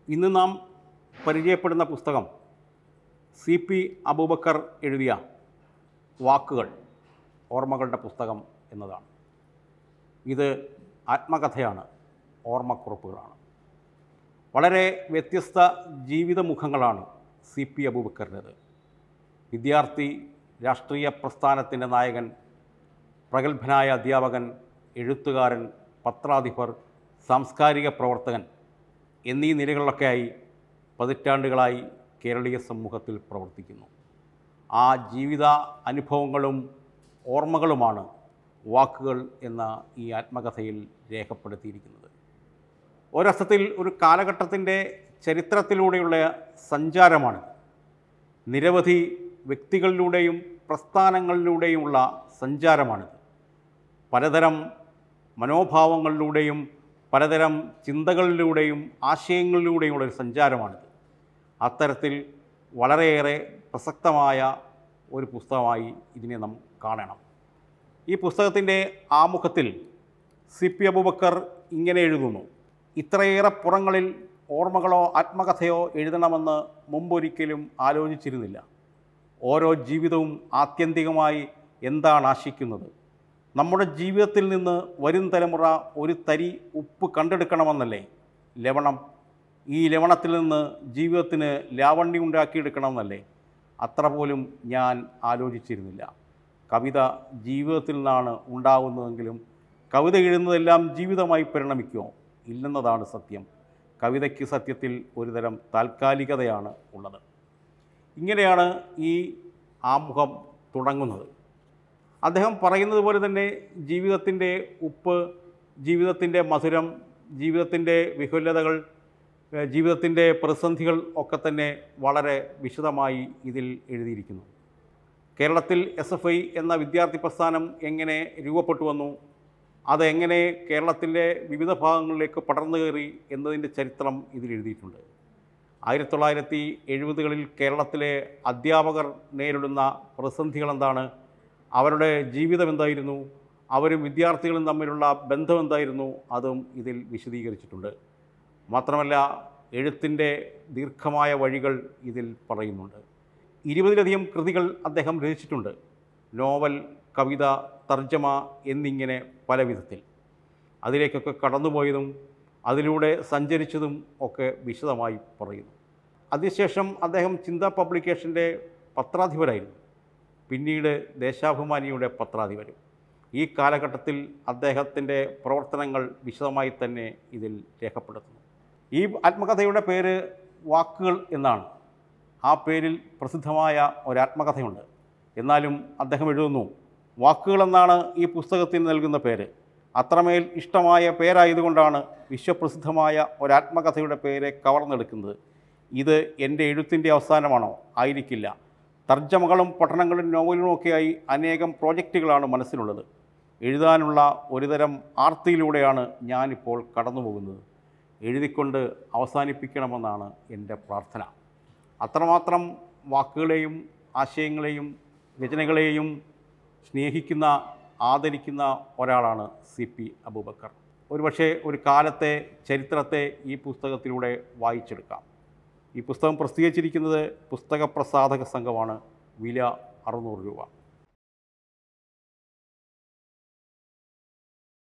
ഇന്ന് നാം പരിചയപ്പെടുന്ന പുസ്തകം സി പി അബൂബക്കർ എഴുതിയ വാക്കുകൾ ഓർമ്മകളുടെ പുസ്തകം എന്നതാണ് ഇത് ആത്മകഥയാണ് ഓർമ്മക്കുറിപ്പുകളാണ് വളരെ വ്യത്യസ്ത ജീവിതമുഖങ്ങളാണ് സി പി അബൂബക്കറിൻ്റെത് വിദ്യാർത്ഥി രാഷ്ട്രീയ പ്രസ്ഥാനത്തിൻ്റെ നായകൻ പ്രഗത്ഭനായ അധ്യാപകൻ എഴുത്തുകാരൻ പത്രാധിപർ സാംസ്കാരിക പ്രവർത്തകൻ എന്നീ നിലകളിലൊക്കെയായി പതിറ്റാണ്ടുകളായി കേരളീയ സമൂഹത്തിൽ പ്രവർത്തിക്കുന്നു ആ ജീവിത അനുഭവങ്ങളും ഓർമ്മകളുമാണ് വാക്കുകൾ എന്ന ഈ ആത്മകഥയിൽ രേഖപ്പെടുത്തിയിരിക്കുന്നത് ഒരർത്ഥത്തിൽ ഒരു കാലഘട്ടത്തിൻ്റെ ചരിത്രത്തിലൂടെയുള്ള സഞ്ചാരമാണ് നിരവധി വ്യക്തികളിലൂടെയും പ്രസ്ഥാനങ്ങളിലൂടെയുമുള്ള സഞ്ചാരമാണിത് പലതരം മനോഭാവങ്ങളിലൂടെയും പലതരം ചിന്തകളിലൂടെയും ആശയങ്ങളിലൂടെയുമുള്ള ഒരു സഞ്ചാരമാണിത് അത്തരത്തിൽ വളരെയേറെ പ്രസക്തമായ ഒരു പുസ്തകമായി ഇതിനെ നാം കാണണം ഈ പുസ്തകത്തിൻ്റെ ആമുഖത്തിൽ സി പി അബൂബക്കർ ഇങ്ങനെ എഴുതുന്നു ഇത്രയേറെ പുറങ്ങളിൽ ഓർമ്മകളോ ആത്മകഥയോ എഴുതണമെന്ന് മുമ്പൊരിക്കലും ആലോചിച്ചിരുന്നില്ല ഓരോ ജീവിതവും ആത്യന്തികമായി എന്താണ് ആശിക്കുന്നത് നമ്മുടെ ജീവിതത്തിൽ നിന്ന് വരും തലമുറ ഒരു തരി ഉപ്പ് കണ്ടെടുക്കണമെന്നല്ലേ ലവണം ഈ ലവണത്തിൽ നിന്ന് ജീവിതത്തിന് ലാവണ്യം ഉണ്ടാക്കിയെടുക്കണമെന്നല്ലേ അത്ര പോലും ഞാൻ ആലോചിച്ചിരുന്നില്ല കവിത ജീവിതത്തിൽ നിന്നാണ് ഉണ്ടാകുന്നതെങ്കിലും കവിത എഴുതുന്നതെല്ലാം ജീവിതമായി പരിണമിക്കുമോ ഇല്ലെന്നതാണ് സത്യം കവിതയ്ക്ക് സത്യത്തിൽ ഒരുതരം താൽക്കാലികതയാണ് ഉള്ളത് ഇങ്ങനെയാണ് ഈ ആമുഖം തുടങ്ങുന്നത് അദ്ദേഹം പറയുന്നത് പോലെ തന്നെ ജീവിതത്തിൻ്റെ ഉപ്പ് ജീവിതത്തിൻ്റെ മധുരം ജീവിതത്തിൻ്റെ വിഹുലതകൾ ഏഹ് ജീവിതത്തിൻ്റെ പ്രതിസന്ധികൾ ഒക്കെ തന്നെ വളരെ വിശദമായി ഇതിൽ എഴുതിയിരിക്കുന്നു കേരളത്തിൽ എസ് എഫ് ഐ എന്ന വിദ്യാർത്ഥി പ്രസ്ഥാനം എങ്ങനെ രൂപപ്പെട്ടു വന്നു അതെങ്ങനെ കേരളത്തിൻ്റെ വിവിധ ഭാഗങ്ങളിലേക്ക് പടർന്നു കയറി എന്നതിൻ്റെ ചരിത്രം ഇതിൽ എഴുതിയിട്ടുണ്ട് ആയിരത്തി തൊള്ളായിരത്തി എഴുപതുകളിൽ കേരളത്തിലെ അധ്യാപകർ നേരിടുന്ന പ്രതിസന്ധികൾ എന്താണ് അവരുടെ ജീവിതം എന്തായിരുന്നു അവരും വിദ്യാർത്ഥികളും തമ്മിലുള്ള ബന്ധം എന്തായിരുന്നു അതും ഇതിൽ വിശദീകരിച്ചിട്ടുണ്ട് മാത്രമല്ല എഴുത്തിൻ്റെ ദീർഘമായ വഴികൾ ഇതിൽ പറയുന്നുണ്ട് ഇരുപതിലധികം കൃതികൾ അദ്ദേഹം രചിച്ചിട്ടുണ്ട് നോവൽ കവിത തർജ്ജമ എന്നിങ്ങനെ പല വിധത്തിൽ അതിലേക്കൊക്കെ കടന്നുപോയതും അതിലൂടെ സഞ്ചരിച്ചതും ഒക്കെ വിശദമായി പറയുന്നു അതിനുശേഷം അദ്ദേഹം ചിന്ത പബ്ലിക്കേഷൻ്റെ പത്രാധിപരായിരുന്നു പിന്നീട് ദേശാഭിമാനിയുടെ പത്രാധിപരും ഈ കാലഘട്ടത്തിൽ അദ്ദേഹത്തിൻ്റെ പ്രവർത്തനങ്ങൾ വിശദമായി തന്നെ ഇതിൽ രേഖപ്പെടുത്തുന്നു ഈ ആത്മകഥയുടെ പേര് വാക്കുകൾ എന്നാണ് ആ പേരിൽ പ്രസിദ്ധമായ ഒരാത്മകഥയുണ്ട് എന്നാലും അദ്ദേഹം എഴുതുന്നു വാക്കുകൾ എന്നാണ് ഈ പുസ്തകത്തിന് നൽകുന്ന പേര് അത്രമേൽ ഇഷ്ടമായ പേരായതുകൊണ്ടാണ് വിശ്വപ്രസിദ്ധമായ ഒരാത്മകഥയുടെ പേര് കവർന്നെടുക്കുന്നത് ഇത് എൻ്റെ എഴുത്തിൻ്റെ അവസാനമാണോ ആയിരിക്കില്ല തർജ്ജമകളും പഠനങ്ങളും നോവലുമൊക്കെയായി അനേകം പ്രോജക്റ്റുകളാണ് മനസ്സിലുള്ളത് എഴുതാനുള്ള ഒരുതരം ആർത്തിയിലൂടെയാണ് ഞാനിപ്പോൾ കടന്നു പോകുന്നത് എഴുതിക്കൊണ്ട് അവസാനിപ്പിക്കണമെന്നാണ് എൻ്റെ പ്രാർത്ഥന അത്രമാത്രം വാക്കുകളെയും ആശയങ്ങളെയും രചനകളെയും സ്നേഹിക്കുന്ന ആദരിക്കുന്ന ഒരാളാണ് സി പി അബൂബക്കർ ഒരുപക്ഷെ ഒരു കാലത്തെ ചരിത്രത്തെ ഈ പുസ്തകത്തിലൂടെ വായിച്ചെടുക്കാം ഈ പുസ്തകം പ്രസിദ്ധീകരിച്ചിരിക്കുന്നത് പുസ്തക പ്രസാധക സംഘമാണ് വില അറുന്നൂറ് രൂപ